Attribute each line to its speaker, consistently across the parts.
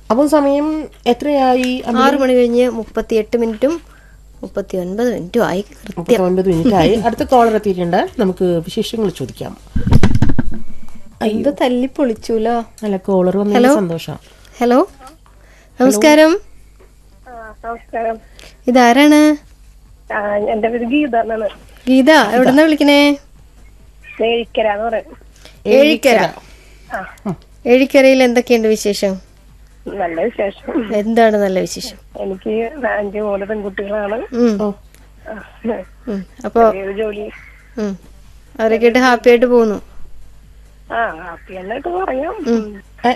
Speaker 1: അപ്പം സമയം എത്രയായി
Speaker 2: ആറു മണി കഴിഞ്ഞ് മുപ്പത്തി എട്ട് മിനിറ്റും മുപ്പത്തി ഒൻപത് മിനിറ്റും ആയി കൃത്യം
Speaker 1: ഒൻപത് മിനിറ്റ് ആയി അടുത്ത കോളർ എത്തിയിട്ടുണ്ട് നമുക്ക് വിശേഷങ്ങൾ ചോദിക്കാം
Speaker 2: എന്ത് തല്ലി പൊളിച്ചൂലോ
Speaker 1: അല്ല കോളർ വന്നതിൽ സന്തോഷം
Speaker 2: ഹലോ നമസ്കാരം
Speaker 3: നമസ്കാരം
Speaker 2: ഇതാരാണ്
Speaker 3: ആ, എന്റെ പേര് ഗീത എന്നാണ്
Speaker 2: ഗീത എവിടെന്നാ വിളിക്കണേ
Speaker 3: നേഴിക്കര എന്ന് പറയും
Speaker 2: ഏഴിക്കര
Speaker 3: ആ
Speaker 2: ഏഴിക്കരയിൽ എന്തൊക്കെയുണ്ട് വിശേഷം
Speaker 3: നല്ല വിശേഷം
Speaker 2: എന്താണ് നല്ല വിശേഷം
Speaker 3: എനിക്ക് അഞ്ച് മൂന്ന് പെൺകുട്ടികളാണ്
Speaker 2: ഉം,
Speaker 1: ഓ
Speaker 3: ആ,
Speaker 2: ഉം. അപ്പൊ
Speaker 3: ചെറിയൊരു ജോലി
Speaker 2: ഉം. അവരൊക്കെ ആയിട്ട് ഹാപ്പി ആയിട്ട് പോകുന്നു
Speaker 3: ആ ഹാപ്പി എന്നായിട്ട് പറയാം
Speaker 1: ഏ,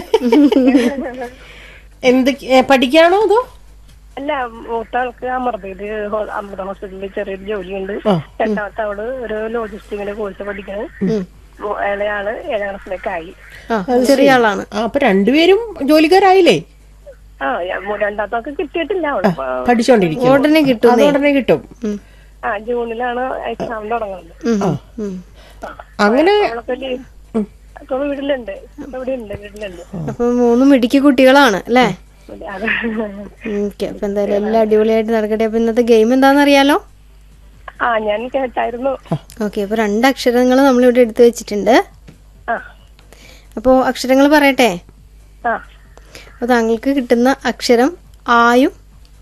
Speaker 1: എന്തൊക്കെ ഏ, പഠിക്കാണോ അതോ
Speaker 3: അല്ല മൂത്ത ആൾക്ക് അമൃതയില് ഹോ- അമൃത ഹോസ്പിറ്റലിൽ ചെറിയൊരു ജോലിയുണ്ട്
Speaker 1: ആ.
Speaker 3: രണ്ടാമത്തെ അവള് ഒരു ലോജിസ്റ്റിക്കിന്റെ കോഴ്സ് പഠിക്കണം
Speaker 2: ഉം.
Speaker 3: മൂ- ഇളയാള് ഏഴാം ക്ലാസ്സിലേക്കായി
Speaker 2: ആ ചെറിയ ആളാണ്
Speaker 1: ആ, അപ്പൊ രണ്ടുപേരും ജോലിക്കാരായില്ലേ
Speaker 3: ആ ഞാൻ മൂ- രണ്ടാമത്തെ ആൾക്ക് കിട്ടിയിട്ടില്ല അവള് ഇപ്പൊ,
Speaker 1: പഠിച്ചോണ്ടിരിക്കും
Speaker 2: ഉടനെ കിട്ടും
Speaker 1: അത് ഉടനെ കിട്ടും
Speaker 2: ഉം,
Speaker 3: ആ ജൂണിലാണ് എക്സാം തുടങ്ങുന്നത്
Speaker 2: ഉം, ഉം.
Speaker 1: അങ്ങനെ
Speaker 3: അവളൊക്കെ ലീവ് അപ്പൊ വീട്ടിലുണ്ട് അപ്പൊ ഇവിടെ ഉണ്ട് വീട്ടിലുണ്ട്
Speaker 2: അപ്പൊ മൂന്നും മിടുക്കി കുട്ടികളാണ് അല്ലേ
Speaker 3: അത്
Speaker 2: ഓക്കെ അപ്പൊ എന്തായാലും എല്ലാം അടിപൊളിയായിട്ട് നടക്കട്ടെ അപ്പൊ ഇന്നത്തെ ഗെയിം എന്താണെന്ന് അറിയാലോ
Speaker 3: ആ ഞാൻ കേട്ടായിരുന്നു
Speaker 2: ഓക്കെ അപ്പൊ രണ്ട് അക്ഷരങ്ങൾ നമ്മളിവിടെ എടുത്തു വെച്ചിട്ടുണ്ട്
Speaker 3: ആ
Speaker 2: അപ്പോൾ അക്ഷരങ്ങൾ പറയട്ടെ
Speaker 3: ആ
Speaker 2: അപ്പോൾ താങ്കൾക്ക് കിട്ടുന്ന അക്ഷരം ആയും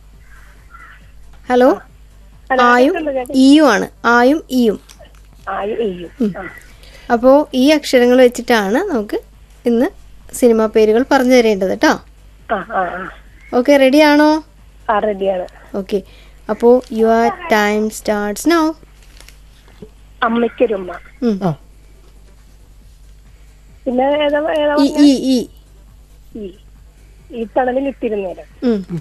Speaker 2: ഹലോ
Speaker 3: ഹലോ,
Speaker 2: ആയും
Speaker 3: കേൾക്കുന്നുണ്ട്, കേൾക്കുന്നുണ്ട്.
Speaker 2: ഈയും ആണ് ആയും ഈയും
Speaker 3: ആ എയ്യും ആ.
Speaker 2: അപ്പോൾ ഈ അക്ഷരങ്ങൾ വെച്ചിട്ടാണ് നമുക്ക് ഇന്ന് സിനിമാ പേരുകൾ പറഞ്ഞു തരേണ്ടത് കേട്ടോ
Speaker 3: ആ ആ ആ
Speaker 2: ഓക്കെ റെഡി ആണോ
Speaker 3: ആ റെഡിയാണ്
Speaker 2: ഓക്കെ അപ്പോൾ യുവർ ടൈം സ്റ്റാർട്ട്സ് നൗ
Speaker 3: അമ്മയ്ക്കൊരുമ്മ
Speaker 1: ആ
Speaker 3: പിന്നെ ഏതാ ഏതാ
Speaker 2: ഈ ഈ ഈ
Speaker 3: ഈ ഈ തണലിൽ ഇത്തിരുന്നേരം
Speaker 2: ഉം.